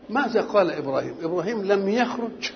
ماذا قال ابراهيم ابراهيم لم يخرج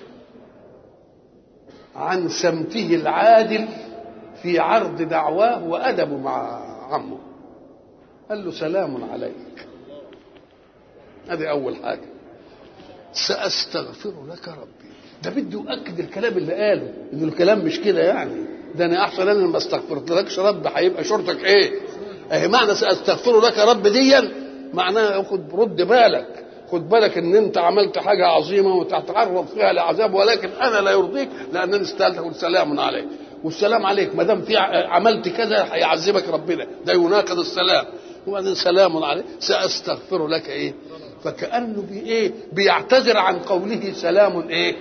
عن سمته العادل في عرض دعواه وادبه مع عمه قال له سلام عليك هذه اول حاجه ساستغفر لك ربي ده بده يؤكد الكلام اللي قاله ان الكلام مش كده يعني ده انا احسن انا ما استغفرتلكش رب هيبقى شرطك ايه اهي معنى ساستغفر لك رب ديا معناها خد رد بالك خد بالك ان انت عملت حاجه عظيمه وتتعرض فيها لعذاب ولكن انا لا يرضيك لانني استاهلت اقول سلام عليك والسلام عليك ما دام في عملت كذا هيعذبك ربنا ده يناقض السلام وبعدين سلام عليك ساستغفر لك ايه فكانه بي ايه بيعتذر عن قوله سلام ايه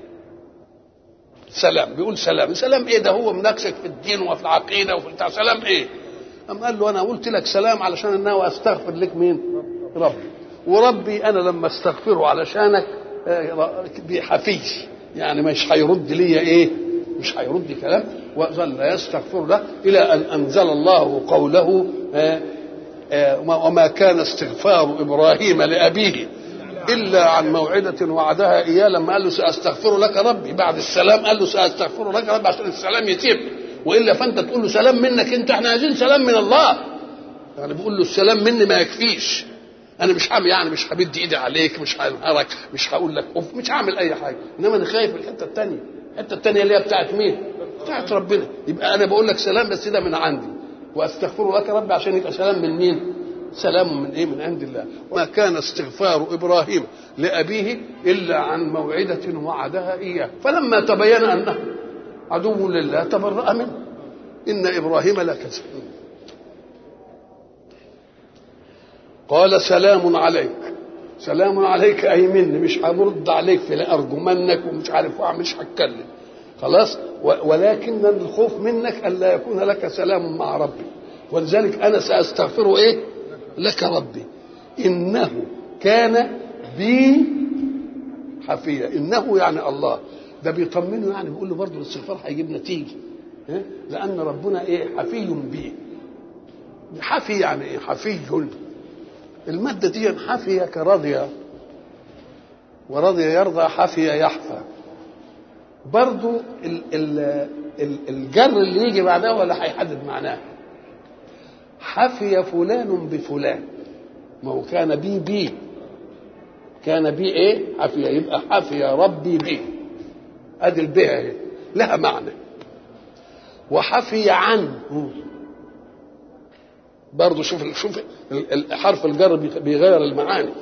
سلام بيقول سلام سلام ايه ده هو مناقشك في الدين وفي العقيده وفي بتاع سلام ايه أم قال له انا قلت لك سلام علشان انا استغفر لك مين ربي وربي انا لما استغفره علشانك حفي يعني مش هيرد لي ايه مش هيرد كلام وظل يستغفر له الى ان انزل الله قوله آآ آآ وما كان استغفار ابراهيم لابيه الا عن موعده وعدها اياه لما قال له ساستغفر لك ربي بعد السلام قال له ساستغفر لك ربي عشان السلام يتم والا فانت تقول له سلام منك انت احنا عايزين سلام من الله يعني بيقول له السلام مني ما يكفيش انا مش هعمل يعني مش همد ايدي عليك مش هنهارك مش هقول لك اوف مش هعمل اي حاجه انما انا خايف من الحته الثانيه الحته الثانيه اللي هي بتاعت مين بتاعت ربنا يبقى انا بقول لك سلام بس ده من عندي واستغفر لك ربي عشان يبقى سلام من مين سلام من ايه من عند الله وما كان استغفار ابراهيم لابيه الا عن موعده وعدها اياه فلما تبين انه عدو لله تبرأ منه ان ابراهيم لكذب قال سلام عليك سلام عليك اي مني مش همرد عليك في ارجمنك ومش عارف مش هتكلم خلاص ولكن الخوف منك الا يكون لك سلام مع ربي ولذلك انا ساستغفر ايه لك ربي انه كان بي حفيا انه يعني الله ده بيطمنه يعني بيقول له برضه الاستغفار هيجيب نتيجه لان ربنا ايه حفي به حفي يعني ايه حفي المادة دي حفية كرضية ورضي يرضى حفي يحفى برضو ال ال ال الجر اللي يجي بعدها ولا هيحدد معناه حفي فلان بفلان ما هو كان بي بي كان بي ايه حفي يبقى حفي ربي بي ادي البي اهي لها معنى وحفي عنه برضه شوف شوف حرف الجر بيغير المعاني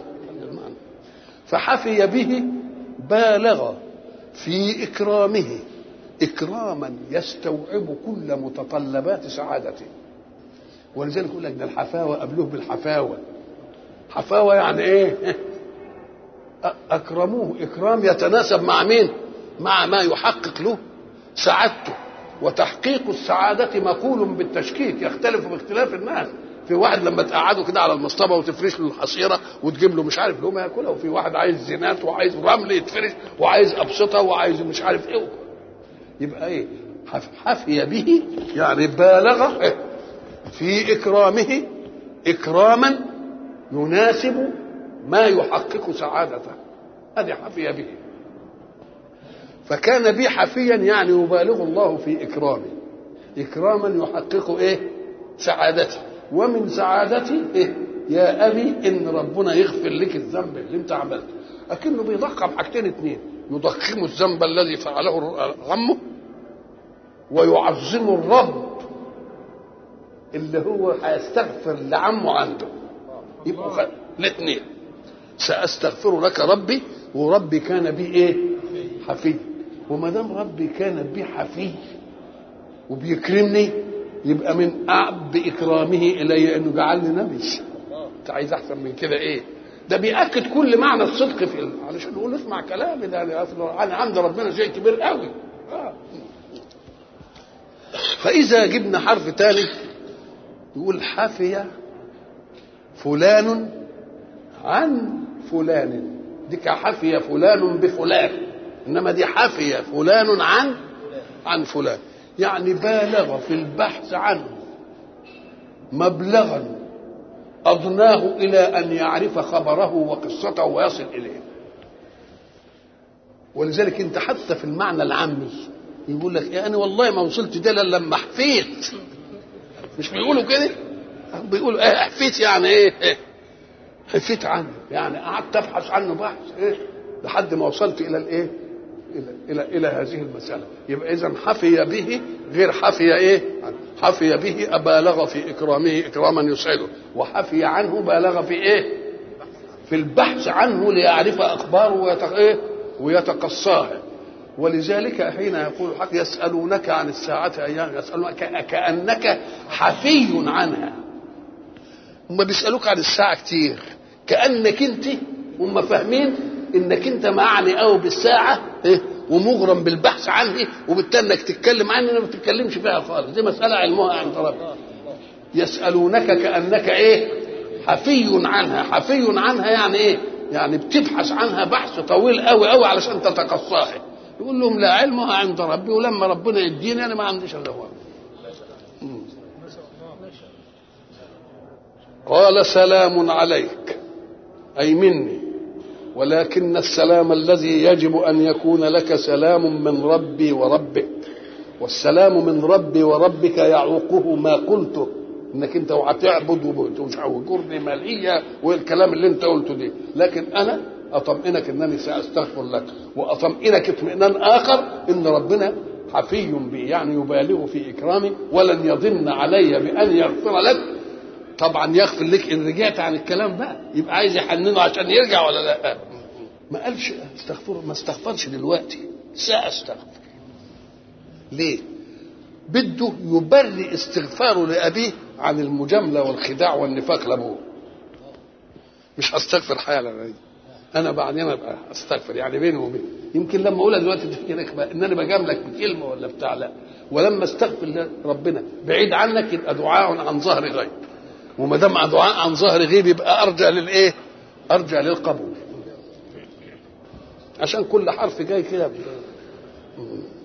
فحفي به بالغ في اكرامه اكراما يستوعب كل متطلبات سعادته ولذلك يقول لك ده الحفاوه قبلوه بالحفاوه حفاوه يعني ايه اكرموه اكرام يتناسب مع مين مع ما يحقق له سعادته وتحقيق السعادة مقول بالتشكيك يختلف باختلاف الناس في واحد لما تقعده كده على المصطبة وتفرش له الحصيرة وتجيب له مش عارف لقمة ياكلها وفي واحد عايز زينات وعايز رمل يتفرش وعايز أبسطة وعايز مش عارف ايه يبقى ايه حفي به يعني بالغ في إكرامه إكراما يناسب ما يحقق سعادته هذه حفي به فكان بي حفيا يعني يبالغ الله في إكرامه إكراما يحقق إيه سعادتي ومن سعادتي إيه يا أبي إن ربنا يغفر لك الذنب اللي أنت عملته لكنه بيضخم حاجتين اتنين يضخم الذنب الذي فعله عمه ويعظم الرب اللي هو هيستغفر لعمه عنده يبقوا الاثنين ساستغفر لك ربي وربي كان بي ايه حفي وما دام ربي كان بي حفي وبيكرمني يبقى من اعب اكرامه الي انه جعلني نبي انت عايز احسن من كده ايه ده بياكد كل معنى الصدق في ال... علشان نقول اسمع كلامي ده انا عند ربنا شيء كبير قوي آه. فاذا جبنا حرف ثالث يقول حفي فلان عن فلان دي كحفي فلان بفلان انما دي حفي فلان عن عن فلان يعني بالغ في البحث عنه مبلغا أضناه إلى أن يعرف خبره وقصته ويصل إليه ولذلك انت حتى في المعنى العامي يقول لك يا انا والله ما وصلت ده الا لما حفيت مش بيقولوا كده بيقولوا ايه حفيت يعني ايه حفيت عنه يعني قعدت ابحث عنه بحث ايه لحد ما وصلت الى الايه الى الى الى هذه المساله يبقى اذا حفي به غير حفي ايه حفي به ابالغ في اكرامه اكراما يسعده وحفي عنه بالغ في ايه في البحث عنه ليعرف اخباره ويتق... إيه؟ ويتقصاها ولذلك حين يقول الحق يسالونك عن الساعه ايام يسالونك كانك حفي عنها هم بيسالوك عن الساعه كتير كانك انت هم فاهمين انك انت معني قوي بالساعه إيه؟ ومغرم بالبحث عنه وبالتالي انك تتكلم عنه ما بتتكلمش فيها خالص دي مساله علمها عند ربك يسالونك كانك ايه حفي عنها حفي عنها يعني ايه يعني بتبحث عنها بحث طويل قوي قوي علشان تتقصاها يقول لهم لا علمها عند ربي ولما ربنا يديني انا ما عنديش الا هو قال سلام عليك اي مني ولكن السلام الذي يجب ان يكون لك سلام من ربي وربك والسلام من ربي وربك يعوقه ما قلته انك انت وهتعبد ومش وجرني ماليه والكلام اللي انت قلته دي لكن انا اطمئنك انني ساستغفر لك واطمئنك اطمئنان اخر ان ربنا حفي بي يعني يبالغ في اكرامي ولن يضن علي بان يغفر لك طبعا يغفر لك ان رجعت عن الكلام بقى يبقى عايز يحننه عشان يرجع ولا لا ما قالش استغفر ما استغفرش دلوقتي ساستغفر ليه بده يبرئ استغفاره لابيه عن المجامله والخداع والنفاق لابوه مش هستغفر حالا انا بعدين ابقى استغفر يعني بيني وبينه يمكن لما اقولها دلوقتي تفكرك ان انا بجاملك بكلمه ولا بتاع لا ولما استغفر ربنا بعيد عنك يبقى دعاء عن ظهر غيب وما دام دعاء عن ظهر غيب يبقى ارجع للايه؟ ارجع للقبول عشان كل حرف جاي كده